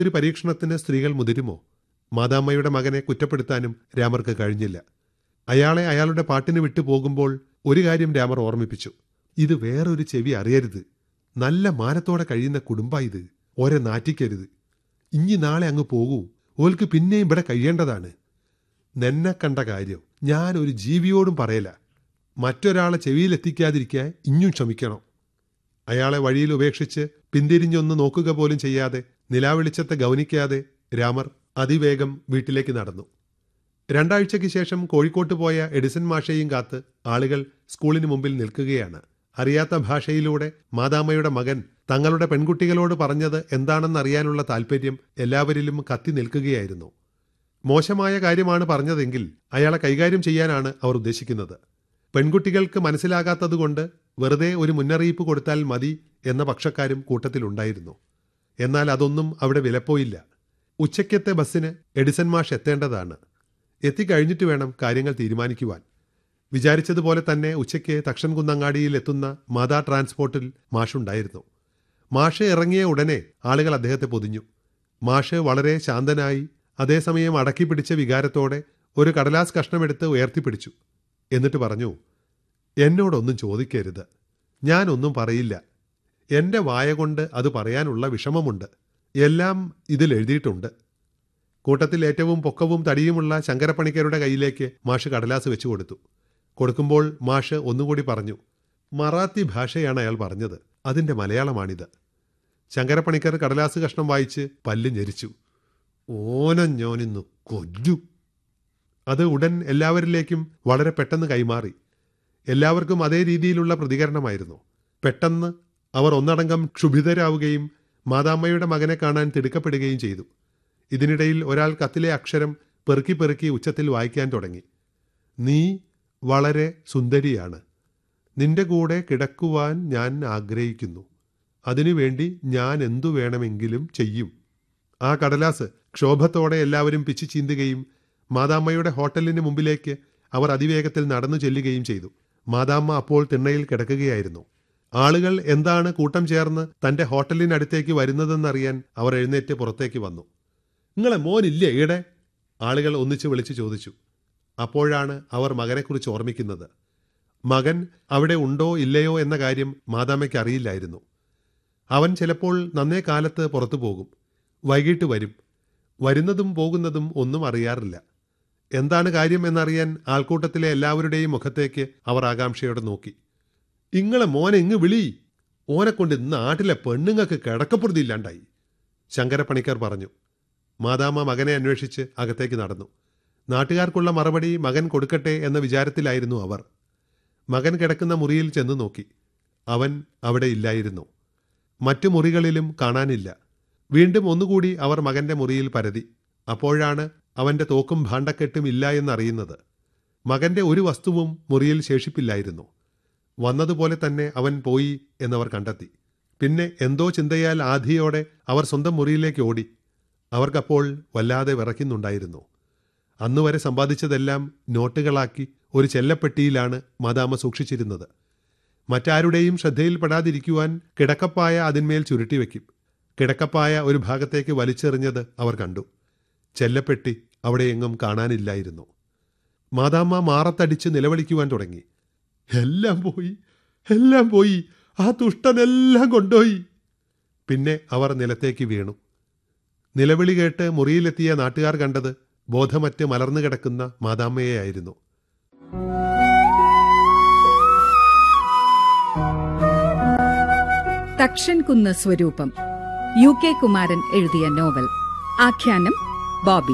ഒരു പരീക്ഷണത്തിന് സ്ത്രീകൾ മുതിരുമോ മാതാമ്മയുടെ മകനെ കുറ്റപ്പെടുത്താനും രാമർക്ക് കഴിഞ്ഞില്ല അയാളെ അയാളുടെ പാട്ടിന് വിട്ടു പോകുമ്പോൾ ഒരു കാര്യം രാമർ ഓർമ്മിപ്പിച്ചു ഇത് വേറൊരു ചെവി അറിയരുത് നല്ല മാനത്തോടെ കഴിയുന്ന കുടുംബ ഇത് ഓരെ നാറ്റിക്കരുത് ഇഞ്ഞി നാളെ അങ്ങ് പോകൂ ഓൽക്ക് പിന്നെയും ഇവിടെ കഴിയേണ്ടതാണ് നിന്നെ കണ്ട കാര്യം ഞാൻ ഒരു ജീവിയോടും പറയല മറ്റൊരാളെ ചെവിയിലെത്തിക്കാതിരിക്കാൻ ഇഞ്ഞും ക്ഷമിക്കണം അയാളെ വഴിയിൽ ഉപേക്ഷിച്ച് പിന്തിരിഞ്ഞൊന്ന് നോക്കുക പോലും ചെയ്യാതെ നിലാവെളിച്ചത്തെ ഗൗനിക്കാതെ രാമർ അതിവേഗം വീട്ടിലേക്ക് നടന്നു രണ്ടാഴ്ചയ്ക്ക് ശേഷം കോഴിക്കോട്ട് പോയ എഡിസൺ മാഷയെയും കാത്ത് ആളുകൾ സ്കൂളിന് മുമ്പിൽ നിൽക്കുകയാണ് അറിയാത്ത ഭാഷയിലൂടെ മാതാമ്മയുടെ മകൻ തങ്ങളുടെ പെൺകുട്ടികളോട് പറഞ്ഞത് എന്താണെന്നറിയാനുള്ള താല്പര്യം എല്ലാവരിലും കത്തി നിൽക്കുകയായിരുന്നു മോശമായ കാര്യമാണ് പറഞ്ഞതെങ്കിൽ അയാളെ കൈകാര്യം ചെയ്യാനാണ് അവർ ഉദ്ദേശിക്കുന്നത് പെൺകുട്ടികൾക്ക് മനസ്സിലാകാത്തതുകൊണ്ട് വെറുതെ ഒരു മുന്നറിയിപ്പ് കൊടുത്താൽ മതി എന്ന പക്ഷക്കാരും കൂട്ടത്തിലുണ്ടായിരുന്നു എന്നാൽ അതൊന്നും അവിടെ വിലപ്പോയില്ല ഉച്ചയ്ക്കത്തെ ബസ്സിന് എഡിസൺ മാഷ് എത്തേണ്ടതാണ് എത്തിക്കഴിഞ്ഞിട്ട് വേണം കാര്യങ്ങൾ തീരുമാനിക്കുവാൻ വിചാരിച്ചതുപോലെ തന്നെ ഉച്ചയ്ക്ക് തക്ഷൻ കുന്നങ്ങാടിയിൽ എത്തുന്ന മാതാ ട്രാൻസ്പോർട്ടിൽ മാഷുണ്ടായിരുന്നു മാഷ് ഇറങ്ങിയ ഉടനെ ആളുകൾ അദ്ദേഹത്തെ പൊതിഞ്ഞു മാഷ് വളരെ ശാന്തനായി അതേസമയം അടക്കി പിടിച്ച വികാരത്തോടെ ഒരു കടലാസ് കഷ്ണമെടുത്ത് ഉയർത്തിപ്പിടിച്ചു എന്നിട്ട് പറഞ്ഞു എന്നോടൊന്നും ചോദിക്കരുത് ഞാനൊന്നും പറയില്ല എൻ്റെ വായ കൊണ്ട് അത് പറയാനുള്ള വിഷമമുണ്ട് എല്ലാം ഇതിൽ എഴുതിയിട്ടുണ്ട് കൂട്ടത്തിൽ ഏറ്റവും പൊക്കവും തടിയുമുള്ള ശങ്കരപ്പണിക്കരുടെ കയ്യിലേക്ക് മാഷ് കടലാസ് വെച്ചു കൊടുത്തു കൊടുക്കുമ്പോൾ മാഷ് ഒന്നുകൂടി പറഞ്ഞു മറാത്തി ഭാഷയാണ് അയാൾ പറഞ്ഞത് അതിൻ്റെ മലയാളമാണിത് ശങ്കരപ്പണിക്കർ കടലാസ് കഷ്ണം വായിച്ച് പല്ല് ഞെരിച്ചു ഓനം ഞാനിന്ന് കൊല്ലു അത് ഉടൻ എല്ലാവരിലേക്കും വളരെ പെട്ടെന്ന് കൈമാറി എല്ലാവർക്കും അതേ രീതിയിലുള്ള പ്രതികരണമായിരുന്നു പെട്ടെന്ന് അവർ ഒന്നടങ്കം ക്ഷുഭിതരാവുകയും മാതാമ്മയുടെ മകനെ കാണാൻ തിടുക്കപ്പെടുകയും ചെയ്തു ഇതിനിടയിൽ ഒരാൾ കത്തിലെ അക്ഷരം പെറുക്കി പെറുക്കി ഉച്ചത്തിൽ വായിക്കാൻ തുടങ്ങി നീ വളരെ സുന്ദരിയാണ് നിന്റെ കൂടെ കിടക്കുവാൻ ഞാൻ ആഗ്രഹിക്കുന്നു അതിനുവേണ്ടി ഞാൻ എന്തു വേണമെങ്കിലും ചെയ്യും ആ കടലാസ് ക്ഷോഭത്തോടെ എല്ലാവരും പിച്ചു ചീന്തുകയും മാതാമ്മയുടെ ഹോട്ടലിന് മുമ്പിലേക്ക് അവർ അതിവേഗത്തിൽ നടന്നു ചെല്ലുകയും ചെയ്തു മാതാമ്മ അപ്പോൾ തിണ്ണയിൽ കിടക്കുകയായിരുന്നു ആളുകൾ എന്താണ് കൂട്ടം ചേർന്ന് തന്റെ ഹോട്ടലിനടുത്തേക്ക് വരുന്നതെന്നറിയാൻ അവർ എഴുന്നേറ്റ് പുറത്തേക്ക് വന്നു നിങ്ങളെ മോനില്ലേ ഈടെ ആളുകൾ ഒന്നിച്ചു വിളിച്ചു ചോദിച്ചു അപ്പോഴാണ് അവർ മകനെക്കുറിച്ച് ഓർമ്മിക്കുന്നത് മകൻ അവിടെ ഉണ്ടോ ഇല്ലയോ എന്ന കാര്യം മാതാമ്മയ്ക്ക് അറിയില്ലായിരുന്നു അവൻ ചിലപ്പോൾ നന്നേ കാലത്ത് പുറത്തു പോകും വൈകിട്ട് വരും വരുന്നതും പോകുന്നതും ഒന്നും അറിയാറില്ല എന്താണ് കാര്യം എന്നറിയാൻ ആൾക്കൂട്ടത്തിലെ എല്ലാവരുടെയും മുഖത്തേക്ക് അവർ ആകാംക്ഷയോടെ നോക്കി ഇങ്ങളെ മോനെ ഇങ്ങ് വിളി ഓനെ കൊണ്ട് ഇന്ന് നാട്ടിലെ പെണ്ണുങ്ങൾക്ക് കിടക്കപ്പുറതിയില്ലാണ്ടായി ശങ്കരപ്പണിക്കർ പറഞ്ഞു മാതാമ്മ മകനെ അന്വേഷിച്ച് അകത്തേക്ക് നടന്നു നാട്ടുകാർക്കുള്ള മറുപടി മകൻ കൊടുക്കട്ടെ എന്ന വിചാരത്തിലായിരുന്നു അവർ മകൻ കിടക്കുന്ന മുറിയിൽ ചെന്നു നോക്കി അവൻ അവിടെ ഇല്ലായിരുന്നു മറ്റു മുറികളിലും കാണാനില്ല വീണ്ടും ഒന്നുകൂടി അവർ മകന്റെ മുറിയിൽ പരതി അപ്പോഴാണ് അവന്റെ തോക്കും ഭാണ്ഡക്കെട്ടും ഇല്ല എന്നറിയുന്നത് മകന്റെ ഒരു വസ്തുവും മുറിയിൽ ശേഷിപ്പില്ലായിരുന്നു വന്നതുപോലെ തന്നെ അവൻ പോയി എന്നവർ കണ്ടെത്തി പിന്നെ എന്തോ ചിന്തയാൽ ആധിയോടെ അവർ സ്വന്തം മുറിയിലേക്ക് ഓടി അവർക്കപ്പോൾ വല്ലാതെ വിറയ്ക്കുന്നുണ്ടായിരുന്നു അന്നുവരെ സമ്പാദിച്ചതെല്ലാം നോട്ടുകളാക്കി ഒരു ചെല്ലപ്പെട്ടിയിലാണ് മാതാമ്മ സൂക്ഷിച്ചിരുന്നത് മറ്റാരുടെയും ശ്രദ്ധയിൽപ്പെടാതിരിക്കുവാൻ കിടക്കപ്പായ അതിന്മേൽ ചുരുട്ടിവെക്കും കിടക്കപ്പായ ഒരു ഭാഗത്തേക്ക് വലിച്ചെറിഞ്ഞത് അവർ കണ്ടു ചെല്ലപ്പെട്ടി അവിടെ എങ്ങും കാണാനില്ലായിരുന്നു മാതാമ്മ മാറത്തടിച്ച് നിലവിളിക്കുവാൻ തുടങ്ങി എല്ലാം പോയി എല്ലാം പോയി ആ തുഷ്ടനെല്ലാം കൊണ്ടുപോയി പിന്നെ അവർ നിലത്തേക്ക് വീണു നിലവിളി കേട്ട് മുറിയിലെത്തിയ നാട്ടുകാർ കണ്ടത് ബോധമറ്റ് മലർന്നു കിടക്കുന്ന മാതാമ്മയെയായിരുന്നു തക്ഷൻ കുന്ന് സ്വരൂപം യു കെ കുമാരൻ എഴുതിയ നോവൽ ആഖ്യാനം ബോബി